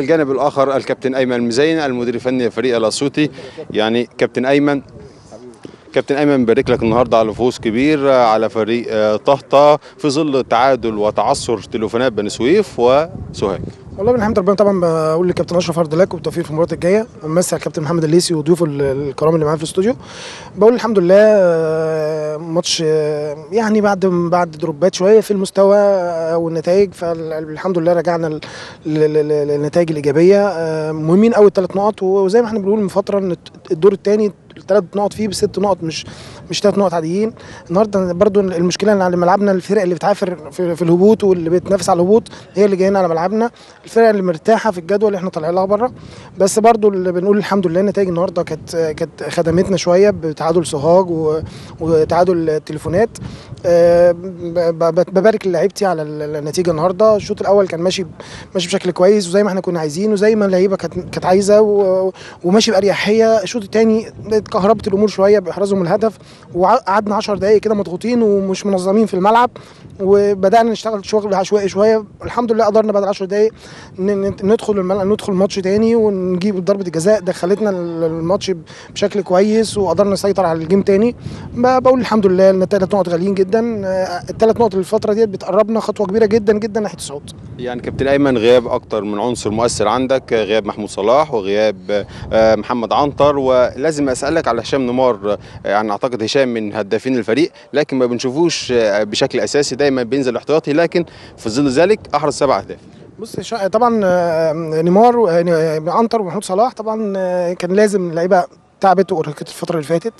الجانب الاخر الكابتن ايمن المزين المدير الفني لفريق الاسيوطي يعني كابتن ايمن كابتن ايمن بارك لك النهارده على فوز كبير على فريق آه، طهطا في ظل تعادل وتعثر تليفونات بني سويف وسوهاج والله بنحمد ربنا طبعا بقول للكابتن اشرف عرض لك وبالتوفيق في المباراه الجايه ومسي على الكابتن محمد الليسي وضيوفه ال- الكرام اللي معاه في الاستوديو بقول الحمد لله آه، ماتش آه، يعني بعد بعد دروبات شويه في المستوى آه، والنتائج فالحمد لله رجعنا ل- ل- ل- للنتائج الايجابيه آه، مهمين قوي الثلاث نقط وزي ما احنا بنقول من فتره ان الدور الثاني الثلاث نقط فيه بست نقط مش مش ثلاث نقط عاديين النهارده برضو المشكله ان على ملعبنا الفرق اللي بتعافر في, في الهبوط واللي بتنافس على الهبوط هي اللي جايين على ملعبنا الفرق اللي مرتاحه في الجدول اللي احنا طالعين لها بره بس برضو اللي بنقول الحمد لله النتائج النهارده كانت كانت خدمتنا شويه بتعادل سوهاج و- وتعادل التليفونات آه، ب- ب- ببارك لعيبتي على ال- النتيجه النهارده الشوط الاول كان ماشي ماشي بشكل كويس وزي ما احنا كنا عايزين وزي ما اللعيبه كانت كانت عايزه و- وماشي باريحيه الشوط الثاني اتكهربت الامور شويه باحرازهم الهدف وقعدنا 10 دقائق كده مضغوطين ومش منظمين في الملعب وبدانا نشتغل شغل عشوائي شويه الحمد لله قدرنا بعد 10 دقائق ن- ن- ندخل الملعب ندخل الماتش تاني ونجيب ضربه الجزاء دخلتنا ال- الماتش بشكل كويس وقدرنا نسيطر على الجيم تاني ب- بقول الحمد لله ان الثلاث نقط غاليين جدا آه، الثلاث نقط الفتره ديت بتقربنا خطوه كبيره جدا جدا ناحيه الصعود يعني كابتن ايمن غياب اكتر من عنصر مؤثر عندك آه، غياب محمود صلاح وغياب آه، محمد عنتر ولازم اسالك على هشام نمار آه، يعني اعتقد هشام من هدافين الفريق لكن ما بنشوفوش آه، بشكل اساسي دايما بينزل احتياطي لكن في ظل ذلك احرز سبع اهداف بص شا- طبعا آه، نيمار و- آه، عنتر ومحمود صلاح طبعا آه، كان لازم اللعيبه تعبت وارهقت الفتره اللي فاتت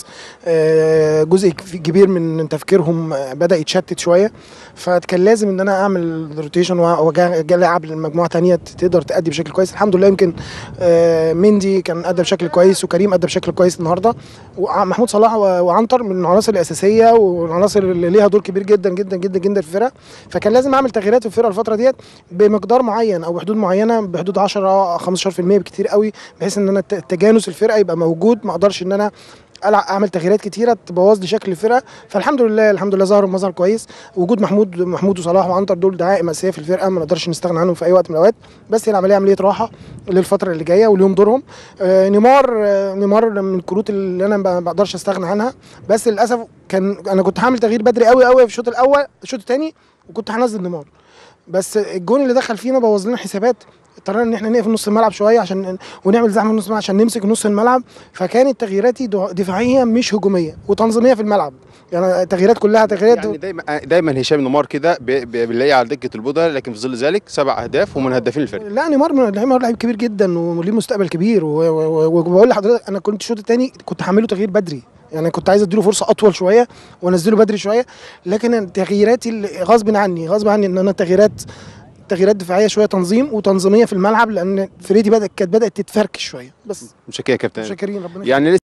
آه، جزء كبير من تفكيرهم آه، بدا يتشتت شويه فكان لازم ان انا اعمل روتيشن والعب لمجموعه تانية تقدر تأدي بشكل كويس الحمد لله يمكن آه، مندي كان ادى بشكل كويس وكريم ادى بشكل كويس النهارده ومحمود صلاح و- وعنتر من العناصر الاساسيه والعناصر اللي ليها دور كبير جدا جدا جدا جدا في الفرقه فكان لازم اعمل تغييرات في الفرقه الفتره ديت بمقدار معين او بحدود معينه بحدود 10 15% بكتير قوي بحيث ان انا الت- تجانس الفرقه يبقى موجود ما اقدرش ان انا ألع- اعمل تغييرات كتيره تبوظ لي شكل الفرقه فالحمد لله الحمد لله ظهروا بمظهر كويس وجود محمود محمود وصلاح وعنتر دول دعائم اساسيه في الفرقه ما نقدرش نستغنى عنهم في اي وقت من الاوقات بس هي العمليه عمليه راحه للفتره اللي جايه وليهم دورهم آه نيمار آه نيمار من الكروت اللي انا ما بقدرش استغنى عنها بس للاسف كان انا كنت هعمل تغيير بدري قوي قوي في الشوط الاول الشوط الثاني وكنت هنزل نيمار بس الجون اللي دخل فينا بوظ لنا حسابات اضطرينا ان احنا نقفل نص الملعب شويه عشان ونعمل زحمه في نص الملعب عشان نمسك نص الملعب فكانت تغييراتي دع- دفاعيه مش هجوميه وتنظيميه في الملعب يعني تغييرات كلها تغييرات يعني دايما دايما هشام نمار كده بي- بي- بنلاقيه على دكه البودلة لكن في ظل ذلك سبع اهداف ومن هدافين الفريق لا نيمار نيمار لعيب كبير جدا وليه مستقبل كبير و- و- و- وبقول لحضرتك انا كنت الشوط الثاني كنت هعمله تغيير بدري يعني كنت عايز اديله فرصه اطول شويه وانزله بدري شويه لكن تغييراتي اللي غصب عني غصب عني ان انا تغييرات تغييرات دفاعيه شويه تنظيم وتنظيميه في الملعب لان فريدي بدات كانت بدات تتفركش شويه بس مش كده يا كابتن شاكرين ربنا يعني